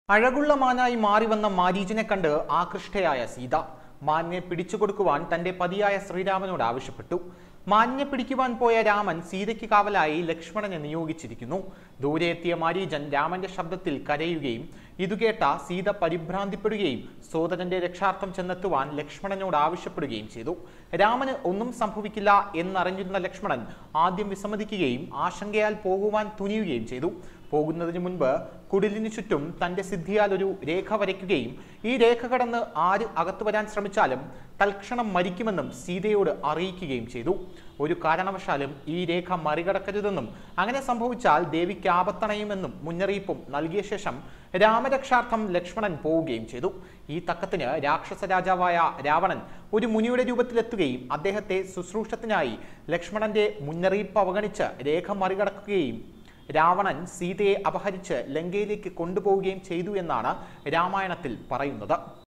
അഴകുള്ള മാനായി മാറി വന്ന മാരീചനെ കണ്ട് ആകൃഷ്ടയായ സീത മാനിനെ പിടിച്ചുകൊടുക്കുവാൻ തന്റെ പതിയായ ശ്രീരാമനോട് ആവശ്യപ്പെട്ടു മാനിനെ പിടിക്കുവാൻ പോയ രാമൻ സീതയ്ക്ക് കാവലായി ലക്ഷ്മണനെ നിയോഗിച്ചിരിക്കുന്നു ദൂരെ എത്തിയ മാരീചൻ രാമന്റെ ശബ്ദത്തിൽ കരയുകയും ഇതു കേട്ട സീത പരിഭ്രാന്തിപ്പെടുകയും സോദരന്റെ രക്ഷാർത്ഥം ചെന്നെത്തുവാൻ ലക്ഷ്മണനോട് ആവശ്യപ്പെടുകയും ചെയ്തു രാമന് ഒന്നും സംഭവിക്കില്ല എന്നറിഞ്ഞിരുന്ന ലക്ഷ്മണൻ ആദ്യം വിസമ്മതിക്കുകയും ആശങ്കയാൽ പോകുവാൻ തുനിയുകയും ചെയ്തു പോകുന്നതിന് മുൻപ് കുടിലിന് ചുറ്റും തന്റെ സിദ്ധിയാൽ ഒരു രേഖ വരയ്ക്കുകയും ഈ രേഖ കടന്ന് ആര് അകത്തു വരാൻ ശ്രമിച്ചാലും തൽക്ഷണം മരിക്കുമെന്നും സീതയോട് അറിയിക്കുകയും ചെയ്തു ഒരു കാരണവശാലും ഈ രേഖ മറികടക്കരുതെന്നും അങ്ങനെ സംഭവിച്ചാൽ ദേവിക്ക് ആപത്തണയുമെന്നും മുന്നറിയിപ്പും നൽകിയ ശേഷം രാമരക്ഷാർത്ഥം ലക്ഷ്മണൻ പോവുകയും ചെയ്തു ഈ തക്കത്തിന് രാക്ഷസ രാജാവായ രാവണൻ ഒരു മുനിയുടെ രൂപത്തിലെത്തുകയും അദ്ദേഹത്തെ ശുശ്രൂഷത്തിനായി ലക്ഷ്മണന്റെ മുന്നറിയിപ്പ് അവഗണിച്ച് രേഖ മറികടക്കുകയും രാവണൻ സീതയെ അപഹരിച്ച് ലങ്കയിലേക്ക് കൊണ്ടുപോവുകയും ചെയ്തു എന്നാണ് രാമായണത്തിൽ പറയുന്നത്